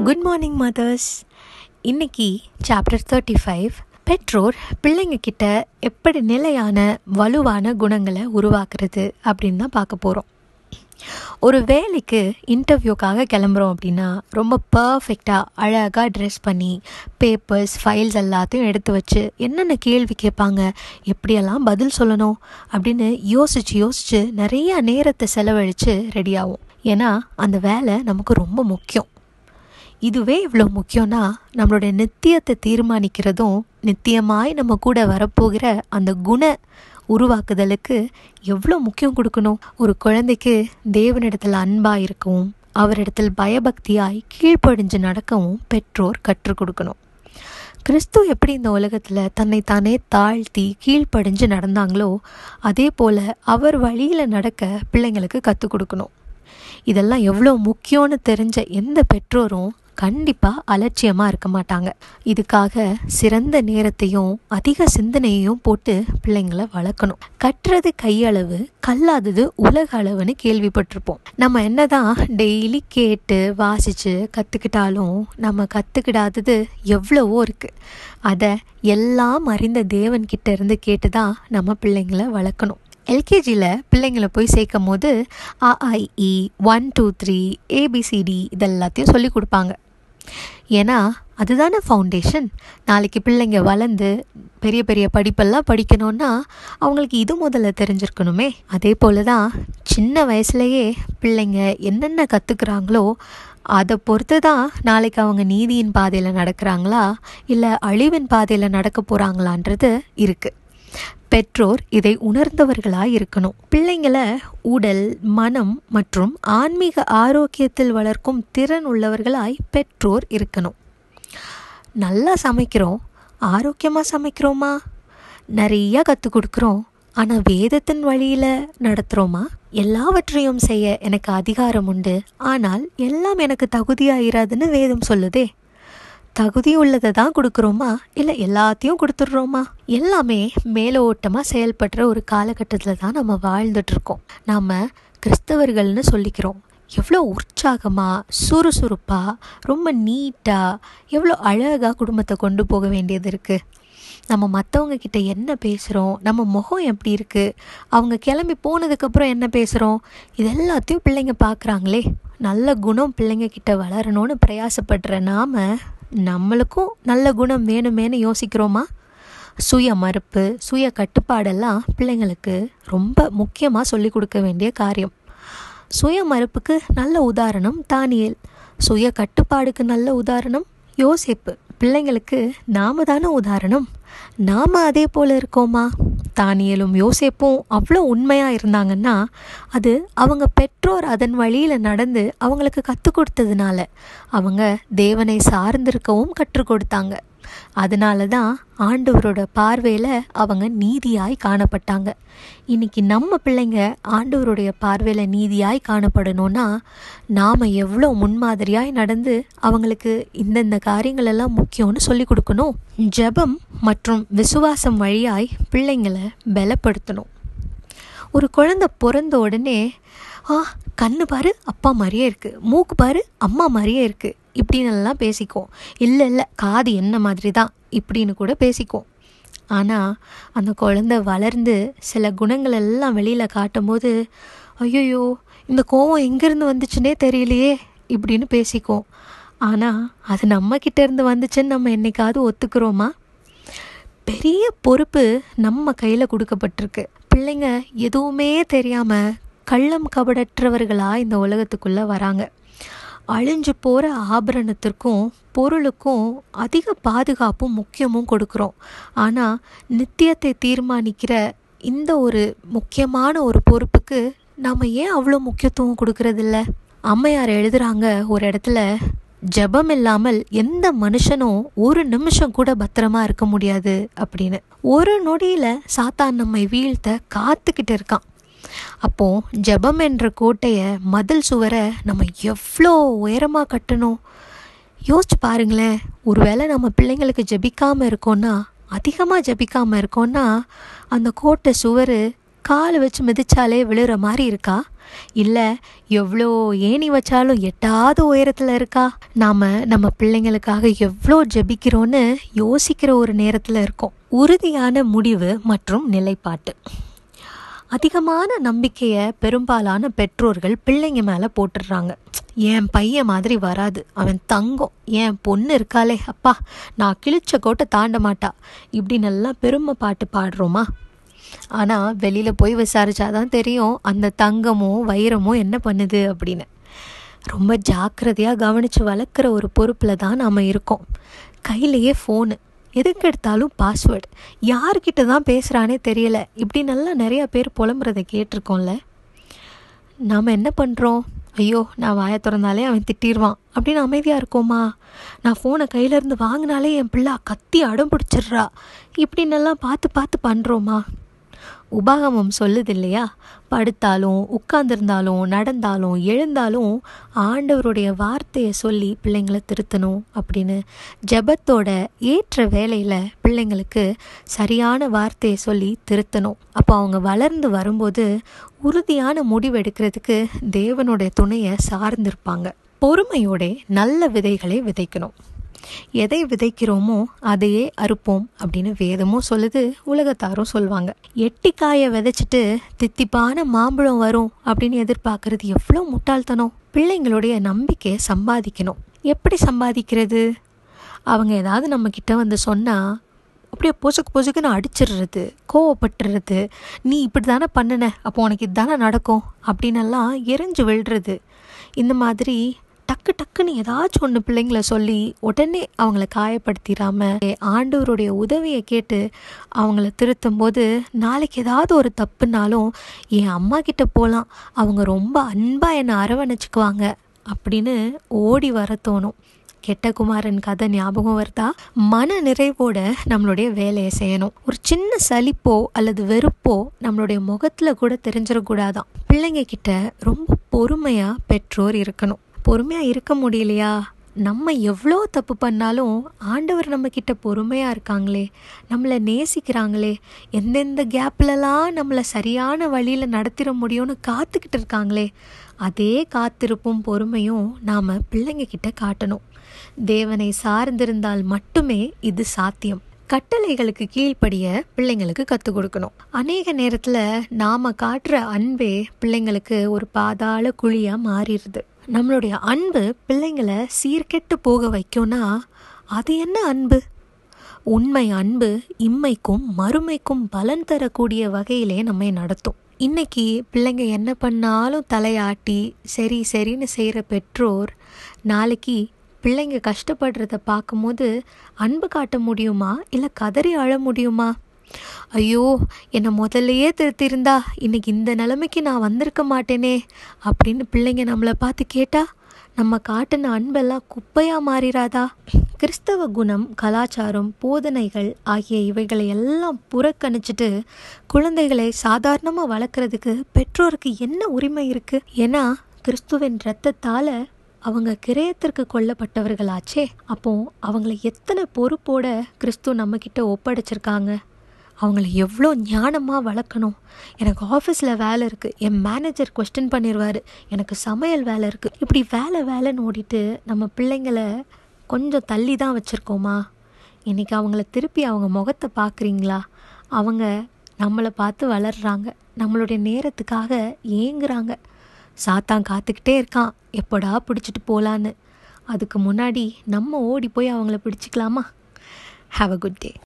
good morning mothers இன்னைக்கு chapter thirty five பெற்றோர் பிள்ளைங்க கிட்ட எப்படி நிலையான வலுவான குணங்களை உருவாக்குறது அப்படின்னு தான் பார்க்க போகிறோம் ஒரு வேலைக்கு இன்டர்வியூக்காக கிளம்புறோம் அப்படின்னா ரொம்ப பர்ஃபெக்டாக அழகாக ட்ரெஸ் பண்ணி பேப்பர்ஸ் ஃபைல்ஸ் எல்லாத்தையும் எடுத்து வச்சு என்னென்ன கேள்வி கேட்பாங்க எப்படியெல்லாம் பதில் சொல்லணும் அப்படின்னு யோசித்து யோசித்து நிறைய நேரத்தை செலவழித்து ரெடி ஆகும் ஏன்னா அந்த வேலை நமக்கு ரொம்ப முக்கியம் இதுவே இவ்வளோ முக்கியம்னா நம்மளுடைய நித்தியத்தை தீர்மானிக்கிறதும் நித்தியமாய் நம்ம கூட வரப்போகிற அந்த குண உருவாக்குதலுக்கு எவ்வளோ முக்கியம் கொடுக்கணும் ஒரு குழந்தைக்கு தேவனிடத்தில் அன்பாக இருக்கவும் அவரிடத்தில் பயபக்தியாய் கீழ்ப்படிஞ்சு நடக்கவும் பெற்றோர் கற்றுக் கொடுக்கணும் கிறிஸ்து எப்படி இந்த உலகத்தில் தன்னை தானே தாழ்த்தி கீழ்ப்படிஞ்சு நடந்தாங்களோ அதே போல் அவர் வழியில் நடக்க பிள்ளைங்களுக்கு கற்றுக் கொடுக்கணும் இதெல்லாம் எவ்வளோ முக்கியம்னு தெரிஞ்ச எந்த பெற்றோரும் கண்டிப்பாக அலட்சியமாக இருக்க மாட்டாங்க இதுக்காக சிறந்த நேரத்தையும் அதிக சிந்தனையையும் போட்டு பிள்ளைங்களை வளர்க்கணும் கட்டுறது கையளவு கல்லாதது உலக அளவுன்னு கேள்விப்பட்டிருப்போம் நம்ம என்னதான் டெய்லி கேட்டு வாசித்து கற்றுக்கிட்டாலும் நம்ம கற்றுக்கிடாதது எவ்வளவோ இருக்குது அதை எல்லாம் அறிந்த தேவன்கிட்ட இருந்து கேட்டு தான் நம்ம பிள்ளைங்களை வளர்க்கணும் எல்கேஜியில் பிள்ளைங்களை போய் சேர்க்கும் போது அஐஇ ஒன் டூ த்ரீ ஏபிசிடி இதெல்லாத்தையும் சொல்லி கொடுப்பாங்க ஏன்னா அதுதானே ஃபவுண்டேஷன் நாளைக்கு பிள்ளைங்க வளர்ந்து பெரிய பெரிய படிப்பெல்லாம் படிக்கணும்னா அவங்களுக்கு இது முதல்ல தெரிஞ்சிருக்கணுமே அதே போல தான் சின்ன வயசுலேயே பிள்ளைங்க என்னென்ன கற்றுக்குறாங்களோ அதை பொறுத்து தான் நாளைக்கு அவங்க நீதியின் பாதையில் நடக்கிறாங்களா இல்லை அழிவின் பாதையில் நடக்க போகிறாங்களான்றது இருக்குது பெற்றோர் இதை உணர்ந்தவர்களாய் இருக்கணும் பிள்ளைங்களை உடல் மனம் மற்றும் ஆன்மீக ஆரோக்கியத்தில் வளர்க்கும் திறன் உள்ளவர்களாய் பெற்றோர் இருக்கணும் நல்லா சமைக்கிறோம் ஆரோக்கியமாக சமைக்கிறோமா நிறைய கற்றுக் கொடுக்குறோம் ஆனால் வேதத்தின் வழியில் நடத்துகிறோமா எல்லாவற்றையும் செய்ய எனக்கு அதிகாரம் உண்டு ஆனால் எல்லாம் எனக்கு தகுதியாயிராதுன்னு வேதம் சொல்லுதே தகுதி உள்ளதை தான் கொடுக்குறோமா இல்லை எல்லாத்தையும் கொடுத்துட்றோமா எல்லாமே மேலோட்டமாக செயல்படுற ஒரு காலகட்டத்தில் தான் நம்ம வாழ்ந்துட்டுருக்கோம் நாம் கிறிஸ்தவர்கள்னு சொல்லிக்கிறோம் எவ்வளோ உற்சாகமாக சுறுசுறுப்பாக ரொம்ப நீட்டாக எவ்வளோ அழகாக குடும்பத்தை கொண்டு போக வேண்டியது இருக்குது நம்ம மற்றவங்க கிட்ட என்ன பேசுகிறோம் நம்ம முகம் எப்படி இருக்குது அவங்க கிளம்பி போனதுக்கப்புறம் என்ன பேசுகிறோம் இது எல்லாத்தையும் பிள்ளைங்க பார்க்குறாங்களே நல்ல குணம் பிள்ளைங்க கிட்ட வளரணும்னு பிரயாசப்படுற நாம் நம்மளுக்கும் நல்ல குணம் வேணுமேனு யோசிக்கிறோமா சுய மறுப்பு சுய கட்டுப்பாடெல்லாம் பிள்ளைங்களுக்கு ரொம்ப முக்கியமாக சொல்லி கொடுக்க வேண்டிய காரியம் சுய மறுப்புக்கு நல்ல உதாரணம் தானியல் சுய கட்டுப்பாடுக்கு நல்ல உதாரணம் யோசிப்பு பிள்ளைங்களுக்கு நாம தானே உதாரணம் நாம் அதே போல் இருக்கோமா தானியலும் யோசேப்பும் அவ்வளோ உண்மையாக இருந்தாங்கன்னா அது அவங்க பெற்றோர் அதன் வழியில் நடந்து அவங்களுக்கு கற்றுக் கொடுத்ததுனால அவங்க தேவனை சார்ந்திருக்கவும் கற்றுக் கொடுத்தாங்க அதனால தான் ஆண்டவரோட பார்வையில் அவங்க நீதியாய் காணப்பட்டாங்க இன்னைக்கு நம்ம பிள்ளைங்க ஆண்டவருடைய பார்வையில் நீதியாய் காணப்படணும்னா நாம் எவ்வளோ முன்மாதிரியாய் நடந்து அவங்களுக்கு இந்தந்த காரியங்கள் எல்லாம் முக்கியம்னு சொல்லி கொடுக்கணும் ஜபம் மற்றும் விசுவாசம் வழியாய் பிள்ளைங்களை பலப்படுத்தணும் ஒரு குழந்தை பிறந்த உடனே ஆ கண்ணு பாரு அப்பா மாதிரியே இருக்குது மூக்கு பாரு அம்மா மாதிரியே இருக்குது இப்படின்னு எல்லாம் பேசிக்குவோம் இல்லை இல்லை காது என்ன மாதிரி தான் இப்படின்னு கூட பேசிக்குவோம் ஆனால் அந்த குழந்தை வளர்ந்து சில குணங்கள் எல்லாம் வெளியில் காட்டும்போது ஐயோ இந்த கோவம் எங்கேருந்து வந்துச்சுன்னே தெரியலையே இப்படின்னு பேசிக்குவோம் ஆனால் அது நம்ம கிட்டேருந்து வந்துச்சுன்னு நம்ம என்னைக்காவது ஒத்துக்கிறோமா பெரிய பொறுப்பு நம்ம கையில் கொடுக்கப்பட்டிருக்கு பிள்ளைங்க எதுவுமே தெரியாமல் கள்ளம் கபடற்றவர்களாக இந்த உலகத்துக்குள்ளே வராங்க அழிஞ்சு போகிற ஆபரணத்திற்கும் பொருளுக்கும் அதிக பாதுகாப்பும் முக்கியமும் கொடுக்குறோம் ஆனால் நித்தியத்தை தீர்மானிக்கிற இந்த ஒரு முக்கியமான ஒரு பொறுப்புக்கு நாம் ஏன் அவ்வளோ முக்கியத்துவம் கொடுக்கறதில்ல அம்மையார் எழுதுகிறாங்க ஒரு இடத்துல ஜபம் இல்லாமல் எந்த மனுஷனும் ஒரு நிமிஷம் கூட பத்திரமா இருக்க முடியாது அப்படின்னு ஒரு நொடியில் சாத்தான் நம்மை வீழ்த்த காத்துக்கிட்டு இருக்கான் அப்போ ஜபம் என்ற கோட்டையை மதில் சுவரை நம்ம எவ்வளோ உயரமாக கட்டணும் யோசிச்சு பாருங்களேன் ஒருவேளை நம்ம பிள்ளைங்களுக்கு ஜபிக்காமல் இருக்கோன்னா அதிகமாக ஜபிக்காமல் இருக்கோன்னா அந்த கோட்டை சுவர் கால் வச்சு மிதிச்சாலே விழுற மாதிரி இருக்கா இல்லை எவ்வளோ ஏணி வச்சாலும் எட்டாவது உயரத்தில் இருக்கா நாம் நம்ம பிள்ளைங்களுக்காக எவ்வளோ ஜெபிக்கிறோன்னு யோசிக்கிற ஒரு நேரத்தில் இருக்கோம் உறுதியான முடிவு மற்றும் நிலைப்பாட்டு அதிகமான நம்பிக்கையை பெரும்பாலான பெற்றோர்கள் பிள்ளைங்க மேலே போட்டுடுறாங்க என் பையன் மாதிரி வராது அவன் தங்கம் என் பொண்ணு இருக்காளே அப்பா நான் கிழிச்ச கோட்டை தாண்ட மாட்டா இப்படி நல்லா பெருமை பாட்டு பாடுறோமா ஆனால் வெளியில் போய் விசாரிச்சாதான் தெரியும் அந்த தங்கமோ வைரமோ என்ன பண்ணுது அப்படின்னு ரொம்ப ஜாக்கிரதையாக கவனித்து வளர்க்குற ஒரு பொறுப்பில் தான் நாம் இருக்கோம் கையிலையே ஃபோனு எதுக்கு எடுத்தாலும் பாஸ்வேர்டு யார்கிட்ட தான் பேசுகிறானே தெரியல இப்படி நல்லா நிறையா பேர் புலம்புறதை கேட்டிருக்கோம்ல நாம் என்ன பண்ணுறோம் ஐயோ நான் வாயை திறந்தாலே அவன் திட்டிடுவான் அப்படின்னு அமைதியாக இருக்கோமா நான் ஃபோனை கையிலேருந்து வாங்கினாலே என் பிள்ளை கத்தி அடம் பிடிச்சிடுறா இப்படின்னெல்லாம் பார்த்து பார்த்து பண்ணுறோமா உபாகமம் சொல்லுது இல்லையா படுத்தாலும் உட்கார்ந்திருந்தாலும் நடந்தாலும் எழுந்தாலும் ஆண்டவருடைய வார்த்தையை சொல்லி பிள்ளைங்களை திருத்தணும் அப்படின்னு ஜெபத்தோட ஏற்ற வேலையில் பிள்ளைங்களுக்கு சரியான வார்த்தையை சொல்லி திருத்தணும் அப்போ அவங்க வளர்ந்து வரும்போது உறுதியான முடிவு எடுக்கிறதுக்கு தேவனுடைய துணையை சார்ந்திருப்பாங்க பொறுமையோட நல்ல விதைகளை விதைக்கணும் எதை விதைக்கிறோமோ அதையே அறுப்போம் அப்படின்னு வேதமும் சொல்லுது உலகத்தாரும் சொல்லுவாங்க எட்டிக்காயை விதைச்சிட்டு தித்திப்பான மாம்பழம் வரும் அப்படின்னு எதிர்பார்க்கறது எவ்வளோ முட்டாள்தனம் பிள்ளைங்களுடைய நம்பிக்கையை சம்பாதிக்கணும் எப்படி சம்பாதிக்கிறது அவங்க ஏதாவது நம்ம கிட்ட வந்து சொன்னால் அப்படியே பொசுக்கு பொசுக்குன்னு அடிச்சிடுறது கோவப்பட்டுறது நீ இப்படி தானே பண்ணின அப்போ உனக்கு இதுதானே நடக்கும் அப்படின்னெல்லாம் எரிஞ்சு விழுறது இந்த மாதிரி டக்கு டக்குன்னு ஏதாச்சும் ஒன்று பிள்ளைங்கள சொல்லி உடனே அவங்கள காயப்படுத்திடாம ஆண்டவருடைய உதவியை கேட்டு அவங்கள திருத்தும் போது நாளைக்கு ஏதாவது ஒரு தப்புனாலும் என் அம்மா கிட்ட போகலாம் அவங்க ரொம்ப அன்பாக என்னை அரவணைச்சிக்குவாங்க அப்படின்னு ஓடி வர தோணும் கெட்ட குமாரன் கதை ஞாபகம் வருதா மன நிறைவோட நம்மளுடைய வேலையை செய்யணும் ஒரு சின்ன சலிப்போ அல்லது வெறுப்போ நம்மளுடைய முகத்தில் கூட தெரிஞ்சிடக்கூடாதான் பிள்ளைங்க கிட்ட ரொம்ப பொறுமையாக பெற்றோர் இருக்கணும் பொறுமையாக இருக்க முடியலையா நம்ம எவ்வளோ தப்பு பண்ணாலும் ஆண்டவர் நம்ம கிட்ட பொறுமையாக இருக்காங்களே நம்மளை நேசிக்கிறாங்களே எந்தெந்த கேப்லலாம் நம்மளை சரியான வழியில் நடத்திட முடியும்னு காத்துக்கிட்டு இருக்காங்களே அதே காத்திருப்பும் பொறுமையும் நாம் பிள்ளைங்க கிட்ட காட்டணும் தேவனை சார்ந்திருந்தால் மட்டுமே இது சாத்தியம் கட்டளைகளுக்கு கீழ்ப்படிய பிள்ளைங்களுக்கு கற்றுக் கொடுக்கணும் அநேக நேரத்தில் நாம் காட்டுற அன்பே பிள்ளைங்களுக்கு ஒரு பாதாள குழியாக மாறிடுது நம்மளுடைய அன்பு பிள்ளைங்களை சீர்கெட்டு போக வைக்கும்னா அது என்ன அன்பு உண்மை அன்பு இம்மைக்கும் மறுமைக்கும் பலன் தரக்கூடிய வகையிலே நம்மை நடத்தும் இன்னைக்கு பிள்ளைங்க என்ன பண்ணாலும் தலையாட்டி சரி சரின்னு செய்கிற பெற்றோர் நாளைக்கு பிள்ளைங்க கஷ்டப்படுறத பார்க்கும்போது அன்பு காட்ட முடியுமா இல்லை கதறி அழ முடியுமா ஐயோ என்னை முதல்லையே திருத்திருந்தா இன்னைக்கு இந்த நிலைமைக்கு நான் வந்திருக்க மாட்டேனே அப்படின்னு பிள்ளைங்க நம்மளை பார்த்து கேட்டா நம்ம காட்டின அன்பெல்லாம் குப்பையாக மாறிடாதா கிறிஸ்தவ குணம் கலாச்சாரம் போதனைகள் ஆகிய இவைகளை எல்லாம் புறக்கணிச்சிட்டு குழந்தைகளை சாதாரணமாக வளர்க்குறதுக்கு பெற்றோருக்கு என்ன உரிமை இருக்குது ஏன்னா கிறிஸ்துவின் இரத்தத்தால் அவங்க கிரயத்திற்கு கொல்லப்பட்டவர்களாச்சே அப்போ அவங்கள எத்தனை பொறுப்போட கிறிஸ்து நம்மக்கிட்ட ஒப்படைச்சிருக்காங்க அவங்கள எவ்வளோ ஞானமாக வளர்க்கணும் எனக்கு ஆஃபீஸில் வேலை இருக்குது என் மேனேஜர் கொஸ்டின் பண்ணிடுவார் எனக்கு சமையல் வேலை இருக்குது இப்படி வேலை வேலைன்னு ஓடிட்டு நம்ம பிள்ளைங்களை கொஞ்சம் தள்ளி தான் வச்சுருக்கோமா இன்றைக்கி அவங்கள திருப்பி அவங்க முகத்தை பார்க்குறீங்களா அவங்க நம்மளை பார்த்து வளர்கிறாங்க நம்மளுடைய நேரத்துக்காக ஏங்குறாங்க சாத்தான் காத்துக்கிட்டே இருக்கான் எப்படா பிடிச்சிட்டு போகலான்னு அதுக்கு முன்னாடி நம்ம ஓடி போய் அவங்கள பிடிச்சிக்கலாமா ஹாவ் அ குட் டே